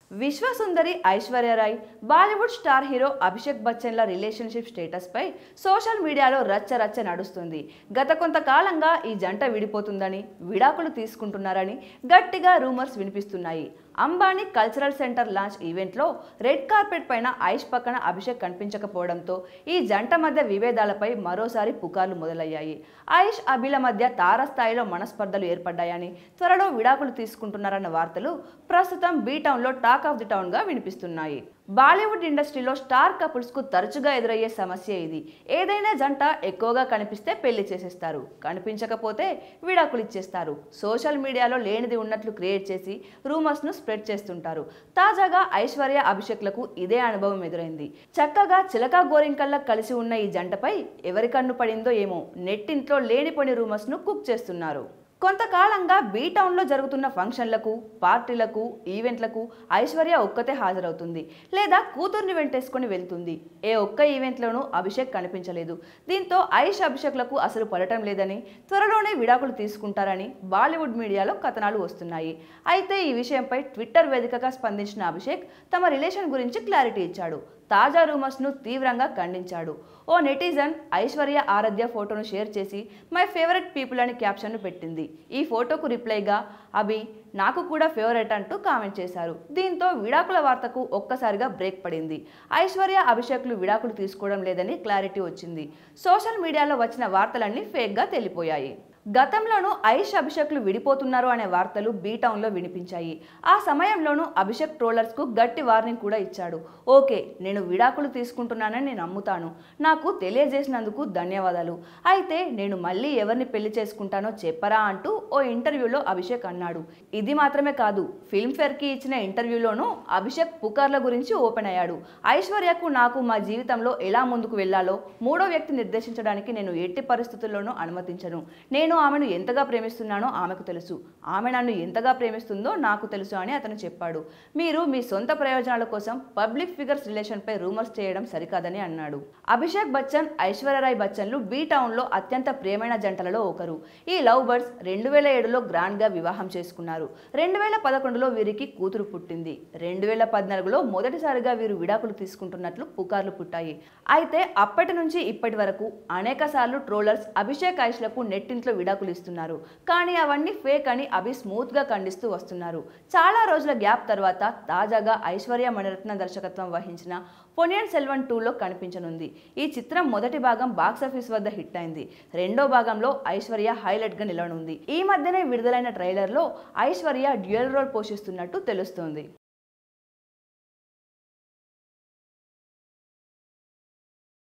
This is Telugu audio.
విశ్వసుందరి Aishwarya Rai Bollywood star hero Abhishek బచ్చన్ల రిలేషన్షిప్ స్టేటస్ పై సోషల్ మీడియాలో రచ్చ రచ్చ నడుస్తుంది గత కొంతకాలంగా ఈ జంట విడిపోతుందని విడాకులు తీసుకుంటున్నారని గట్టిగా రూమర్స్ వినిపిస్తున్నాయి అంబానీ కల్చరల్ సెంటర్ లాంచ్ ఈవెంట్లో రెడ్ కార్పెట్ పైన ఐష్ పక్కన అభిషేక్ కనిపించకపోవడంతో ఈ జంట మధ్య విభేదాలపై మరోసారి పుకార్లు మొదలయ్యాయి ఐష్ అభిల మధ్య తారస్థాయిలో మనస్పర్ధలు ఏర్పడ్డాయని త్వరలో విడాకులు తీసుకుంటున్నారన్న వార్తలు ప్రస్తుతం బీ టౌన్లో టాక్ ఆఫ్ ది టౌన్గా వినిపిస్తున్నాయి బాలీవుడ్ ఇండస్ట్రీలో స్టార్ కపుల్స్ కు తరచుగా ఎదురయ్యే సమస్య ఇది ఏదైనా జంట ఎక్కువగా కనిపిస్తే పెళ్లి చేసేస్తారు కనిపించకపోతే విడాకులు ఇచ్చేస్తారు సోషల్ మీడియాలో లేనిది ఉన్నట్లు క్రియేట్ చేసి రూమర్స్ ను స్ప్రెడ్ చేస్తుంటారు తాజాగా ఐశ్వర్య అభిషేక్లకు ఇదే అనుభవం ఎదురైంది చక్కగా చిలకా గోరింకల్లా కలిసి ఉన్న ఈ జంటపై ఎవరి కన్ను పడిందో ఏమో నెట్టింట్లో లేనిపోని రూమర్స్ ను కుక్ చేస్తున్నారు కొంతకాలంగా బీ టౌన్లో జరుగుతున్న ఫంక్షన్లకు పార్టీలకు ఈవెంట్లకు ఐశ్వర్య ఒక్కతే హాజరవుతుంది లేదా కూతుర్ని వెంటేసుకొని వెళ్తుంది ఏ ఒక్క ఈవెంట్లోనూ అభిషేక్ కనిపించలేదు దీంతో ఐష్ అభిషేక్లకు అసలు పడటం లేదని త్వరలోనే విడాకులు తీసుకుంటారని బాలీవుడ్ మీడియాలో కథనాలు వస్తున్నాయి అయితే ఈ విషయంపై ట్విట్టర్ వేదికగా స్పందించిన అభిషేక్ తమ రిలేషన్ గురించి క్లారిటీ ఇచ్చాడు తాజా రూమర్స్ను తీవ్రంగా ఖండించాడు ఓ నెటిజన్ ఐశ్వర్య ఆరాధ్య ఫోటోను షేర్ చేసి మై ఫేవరెట్ పీపుల్ అని క్యాప్షన్ను పెట్టింది ఈ ఫోటోకు రిప్లైగా అభి నాకు కూడా ఫేవరెట్ అంటూ కామెంట్ చేశారు దీంతో విడాకుల వార్తకు ఒక్కసారిగా బ్రేక్ పడింది ఐశ్వర్య అభిషేక్లు విడాకులు తీసుకోవడం లేదని క్లారిటీ వచ్చింది సోషల్ మీడియాలో వచ్చిన వార్తలన్నీ ఫేక్గా తెలిపోయాయి గతంలోనూ ఐష్ అభిషేక్లు విడిపోతున్నారు అనే వార్తలు బీ టౌన్లో వినిపించాయి ఆ సమయంలోనూ అభిషేక్ ట్రోలర్స్కు గట్టి వార్నింగ్ కూడా ఇచ్చాడు ఓకే నేను విడాకులు తీసుకుంటున్నానని నేను నమ్ముతాను నాకు తెలియజేసినందుకు ధన్యవాదాలు అయితే నేను మళ్ళీ ఎవరిని పెళ్లి చేసుకుంటానో చెప్పరా అంటూ ఓ ఇంటర్వ్యూలో అభిషేక్ అన్నాడు ఇది మాత్రమే కాదు ఫిల్మ్ఫేర్కి ఇచ్చిన ఇంటర్వ్యూలోనూ అభిషేక్ పుకార్ల గురించి ఓపెన్ అయ్యాడు ఐశ్వర్యకు నాకు మా జీవితంలో ఎలా ముందుకు వెళ్లాలో మూడో వ్యక్తి నిర్దేశించడానికి నేను ఎట్టి పరిస్థితుల్లోనూ అనుమతించను నేను ఆమెను ఎంతగా ప్రేమిస్తున్నానో ఆమెకు తెలుసు ఆమె నన్ను ఎంతగా ప్రేమిస్తుందో నాకు తెలుసు అని అతను చెప్పాడు మీరు మీ సొంత ప్రయోజనాల కోసం పబ్లిక్ ఫిగర్స్ రిలేషన్పై రూమర్స్ చేయడం సరికాదని అన్నాడు అభిషేక్ బచ్చన్ ఐశ్వర్యరాయ్ బచ్చన్లు బీ టౌన్లో అత్యంత ప్రియమైన జంటలలో ఒకరు ఈ లవ్ బర్డ్స్ రెండు వేల ఏడులో గ్రాండ్గా వివాహం చేసుకున్నారు రెండు వేల పదకొండులో వీరికి కూతురు పుట్టింది రెండు వేల పద్నాలుగులో మొదటిసారిగా వీరు విడాకులు తీసుకుంటున్నట్లు పుకార్లు పుట్టాయి అయితే అప్పటి నుంచి ఇప్పటి వరకు అనేక సార్లు ట్రోలర్స్ అభిషేక్ ఐష్లకు నెట్టింట్లో విడాకులు ఇస్తున్నారు కానీ అవన్నీ ఫేక్ అని అభి స్మూత్ గా ఖండిస్తూ వస్తున్నారు చాలా రోజుల గ్యాప్ తర్వాత తాజాగా ఐశ్వర్య మణిరత్న దర్శకత్వం వహించిన పొనియన్ సెల్వన్ టూలో కనిపించనుంది ఈ చిత్రం మొదటి భాగం బాక్సాఫీస్ వద్ద హిట్ అయింది రెండో భాగంలో ఐశ్వర్య హైలైట్ గా నిలవనుంది ఈ మధ్యనే విడుదలైన ట్రైలర్లో ఐశ్వర్య డ్యూయల్ రోల్ పోషిస్తున్నట్టు తెలుస్తోంది